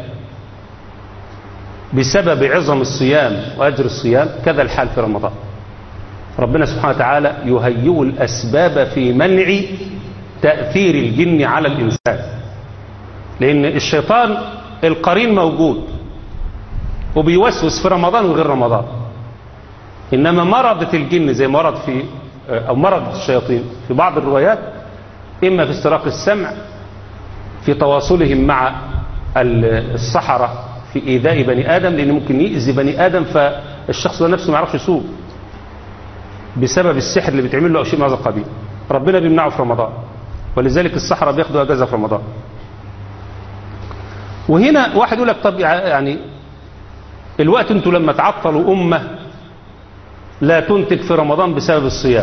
بسبب عظم الصيام وأجر الصيام كذا الحال في رمضان ربنا سبحانه وتعالى يهيئ الأسباب في منع تأثير الجن على الإنسان لأن الشيطان القرين موجود وبيوسوس في رمضان وغير رمضان إنما مرضة الجن زي مرض في أو مرض الشياطين في بعض الروايات إما في استراق السمع في تواصلهم مع الصحراء في إيذاء بني آدم لأن ممكن يأذي بني آدم فالشخص ده نفسه ما يعرفش يسوق بسبب السحر اللي بيتعمل له أو شيء من هذا القبيل ربنا بيمنعه في رمضان ولذلك الصحراء بياخدوا أجازة في رمضان وهنا واحد يقول لك طب يعني الوقت انتوا لما تعطلوا أمة لا تنتج في رمضان بسبب الصيام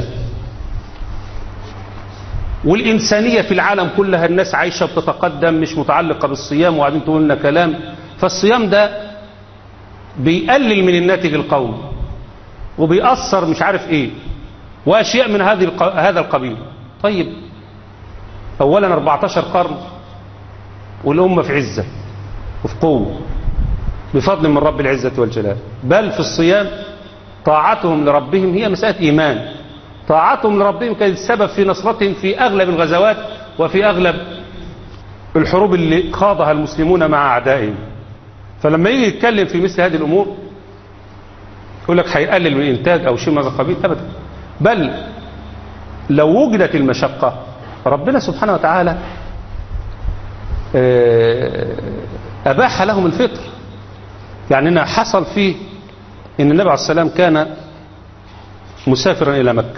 والإنسانية في العالم كلها الناس عايشة بتتقدم مش متعلقة بالصيام وبعدين تقول لنا كلام فالصيام ده بيقلل من الناتج القومي وبيأثر مش عارف ايه واشياء من هذه هذا القبيل طيب اولا 14 قرن والامه في عزه وفي قوه بفضل من رب العزه والجلال بل في الصيام طاعتهم لربهم هي مساله ايمان طاعتهم لربهم كانت السبب في نصرتهم في اغلب الغزوات وفي اغلب الحروب اللي خاضها المسلمون مع اعدائهم فلما يجي يتكلم في مثل هذه الامور يقول لك هيقلل من الانتاج او شيء من هذا القبيل ابدا بل لو وجدت المشقه ربنا سبحانه وتعالى اباح لهم الفطر يعني انها حصل فيه ان النبي عليه السلام كان مسافرا الى مكه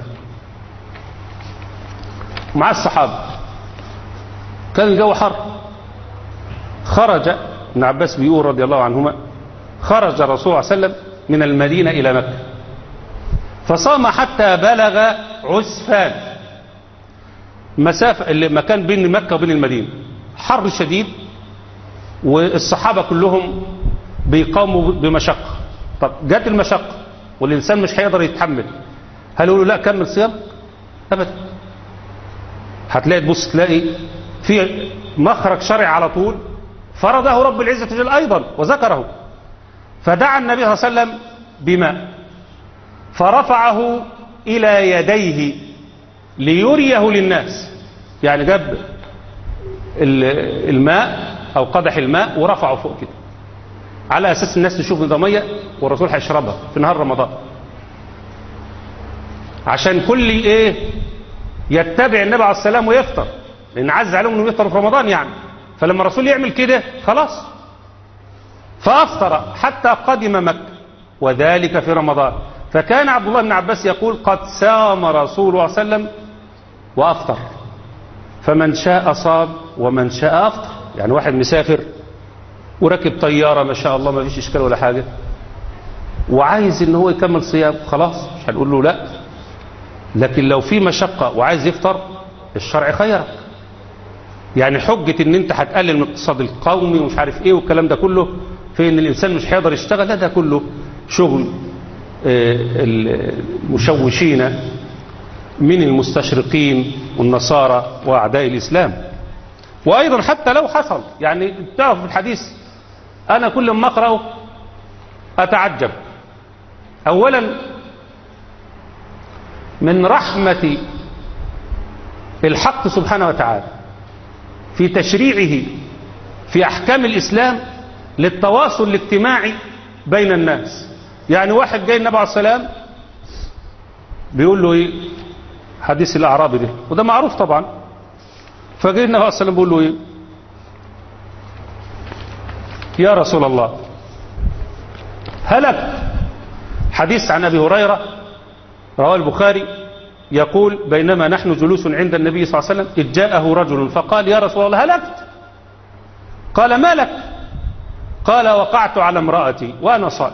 مع الصحابه كان الجو حر خرج ابن عباس بيقول رضي الله عنهما خرج الرسول صلى الله عليه وسلم من المدينة إلى مكة فصام حتى بلغ عسفان مسافة اللي مكان بين مكة وبين المدينة حر شديد والصحابة كلهم بيقاموا بمشقة طب جت المشقة والإنسان مش هيقدر يتحمل هل يقولوا لا كمل صيام أبدا هتلاقي تبص تلاقي في مخرج شرعي على طول فرضه رب العزة جل أيضا وذكره فدعا النبي صلى الله عليه وسلم بماء فرفعه إلى يديه ليريه للناس يعني جاب الماء أو قدح الماء ورفعه فوق كده على أساس الناس تشوف ده مية والرسول هيشربها في نهار رمضان عشان كل ايه يتبع النبي عليه السلام ويفطر لان عز عليهم انه يفطر في رمضان يعني فلما الرسول يعمل كده خلاص فافطر حتى قدم مكه وذلك في رمضان فكان عبد الله بن عباس يقول قد سام رسول الله صلى الله عليه وسلم وافطر فمن شاء صام ومن شاء افطر يعني واحد مسافر وركب طياره ما شاء الله ما فيش اشكال ولا حاجه وعايز ان هو يكمل صيام خلاص مش هنقول له لا لكن لو في مشقة وعايز يفطر الشرع خيرك يعني حجة ان انت هتقلل من الاقتصاد القومي ومش عارف ايه والكلام ده كله في ان الانسان مش هيقدر يشتغل لا ده كله شغل المشوشين من المستشرقين والنصارى واعداء الاسلام وايضا حتى لو حصل يعني تعرف في الحديث انا كل ما اقراه اتعجب اولا من رحمة الحق سبحانه وتعالى في تشريعه في أحكام الإسلام للتواصل الاجتماعي بين الناس يعني واحد جاي النبي عليه السلام بيقول له ايه حديث الأعرابي ده وده معروف طبعا فجاي النبي عليه السلام بيقول له ايه يا رسول الله هلك حديث عن أبي هريرة رواه البخاري يقول بينما نحن جلوس عند النبي صلى الله عليه وسلم إذ جاءه رجل فقال يا رسول الله هلكت قال ما لك قال وقعت على امرأتي وأنا صائم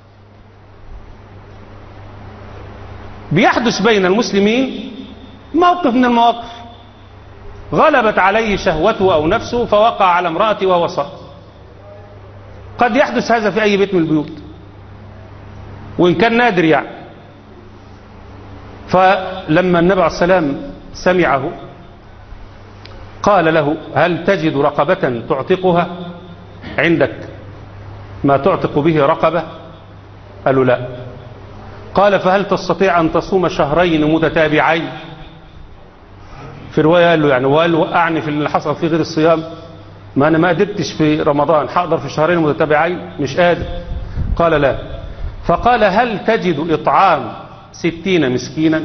بيحدث بين المسلمين موقف من المواقف غلبت عليه شهوته أو نفسه فوقع على امرأتي وهو صائم قد يحدث هذا في أي بيت من البيوت وإن كان نادر يعني فلما النبي عليه السلام سمعه قال له هل تجد رقبة تعتقها عندك ما تعتق به رقبة قالوا لا قال فهل تستطيع أن تصوم شهرين متتابعين في رواية قال له يعني وقال وقعني في اللي حصل في غير الصيام ما أنا ما قدرتش في رمضان حقدر في شهرين متتابعين مش قادر قال لا فقال هل تجد إطعام ستين مسكينا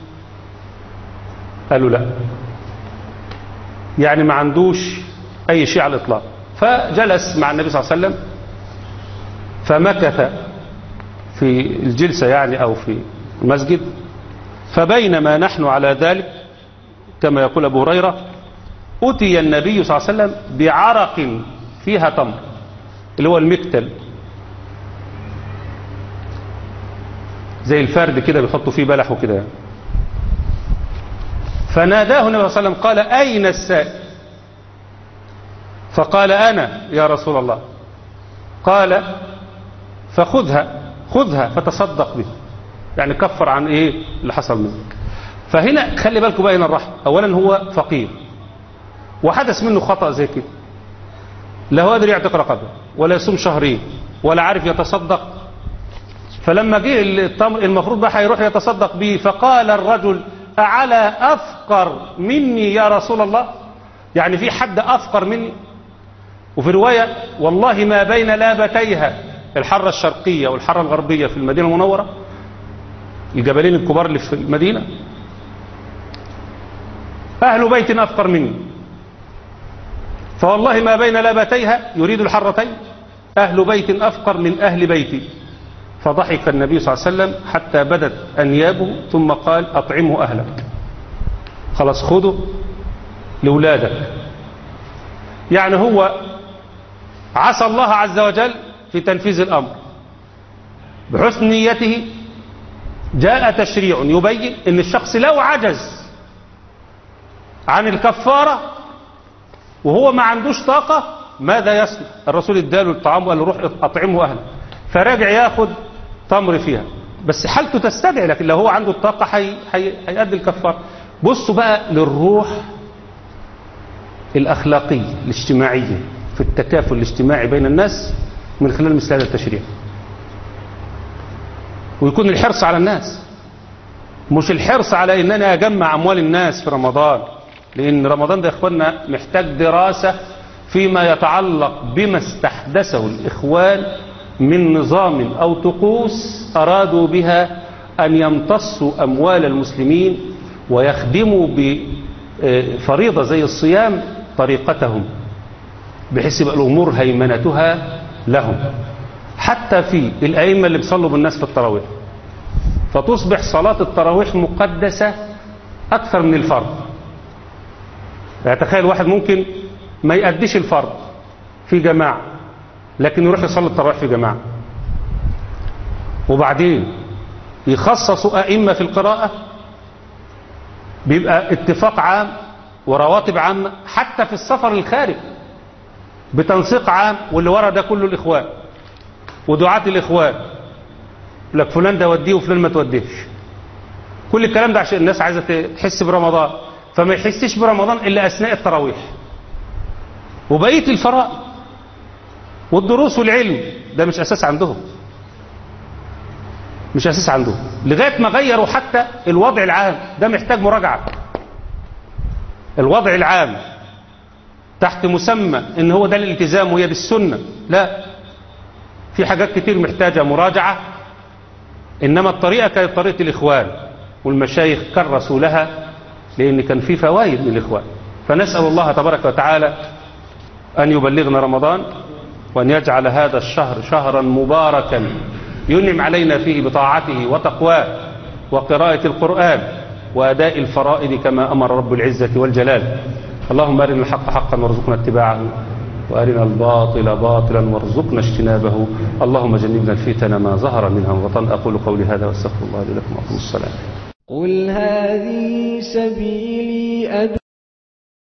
قالوا لا يعني ما عندوش أي شيء على الإطلاق فجلس مع النبي صلى الله عليه وسلم فمكث في الجلسة يعني أو في المسجد فبينما نحن على ذلك كما يقول أبو هريرة أتي النبي صلى الله عليه وسلم بعرق فيها تمر اللي هو المكتل زي الفرد كده بيحطوا فيه بلح وكده يعني. فناداه النبي صلى الله عليه وسلم قال أين السائل فقال أنا يا رسول الله قال فخذها خذها فتصدق بها يعني كفر عن ايه اللي حصل منك فهنا خلي بالكم بقى هنا الرحمة اولا هو فقير وحدث منه خطأ زي كده لا هو قادر يعتق رقبه ولا يصوم شهرين ولا عارف يتصدق فلما جه التمر المفروض بقى هيروح يتصدق به فقال الرجل أعلى أفقر مني يا رسول الله يعني في حد أفقر مني وفي رواية والله ما بين لابتيها الحرة الشرقية والحرة الغربية في المدينة المنورة الجبلين الكبار اللي في المدينة أهل بيت أفقر مني فوالله ما بين لابتيها يريد الحرتين أهل بيت أفقر من أهل بيتي فضحك النبي صلى الله عليه وسلم حتى بدت أنيابه ثم قال أطعمه أهلك خلاص خذه لولادك يعني هو عسى الله عز وجل في تنفيذ الأمر بحسن نيته جاء تشريع يبين ان الشخص لو عجز عن الكفارة وهو ما عندوش طاقة ماذا يصنع الرسول اداله الطعام وقال له روح اطعمه اهله فراجع ياخد تمر فيها بس حالته تستدعي لكن لو هو عنده الطاقة هيأدي حي... حي... الكفارة بصوا بقى للروح الأخلاقية الاجتماعية في التكافل الاجتماعي بين الناس من خلال مثل هذا التشريع ويكون الحرص على الناس مش الحرص على ان انا اجمع اموال الناس في رمضان لان رمضان ده يا اخوانا محتاج دراسة فيما يتعلق بما استحدثه الاخوان من نظام او طقوس ارادوا بها ان يمتصوا اموال المسلمين ويخدموا بفريضة زي الصيام طريقتهم بحيث يبقى الامور هيمنتها لهم حتى في الائمة اللي بيصلوا بالناس في التراويح فتصبح صلاة التراويح مقدسة أكثر من الفرض يعني تخيل واحد ممكن ما يأديش الفرض في جماعة لكن يروح يصلي التراويح في جماعة وبعدين يخصصوا أئمة في القراءة بيبقى اتفاق عام ورواتب عامة حتى في السفر الخارج بتنسيق عام واللي ورا ده كله الإخوان ودعاة الإخوان لك فلان ده وديه وفلان ما توديهش كل الكلام ده عشان الناس عايزة تحس برمضان فما يحسش برمضان إلا أثناء التراويح وبقية الفرائض والدروس والعلم ده مش أساس عندهم مش أساس عندهم لغاية ما غيروا حتى الوضع العام ده محتاج مراجعة الوضع العام تحت مسمى ان هو ده الالتزام وهي دي السنة لا في حاجات كتير محتاجة مراجعة إنما الطريقة كانت طريقة الإخوان والمشايخ كرسوا لها لأن كان في فوائد من الإخوان فنسأل الله تبارك وتعالى أن يبلغنا رمضان وأن يجعل هذا الشهر شهرا مباركا ينعم علينا فيه بطاعته وتقواه وقراءة القرآن وأداء الفرائض كما أمر رب العزة والجلال اللهم أرنا الحق حقا وارزقنا اتباعه وأرنا الباطل باطلا وارزقنا اجتنابه اللهم جنبنا الفتن ما ظهر منها وبطن أقول قولي هذا واستغفر الله لي لكم وأقول السلام قل هذه سبيلي أدعو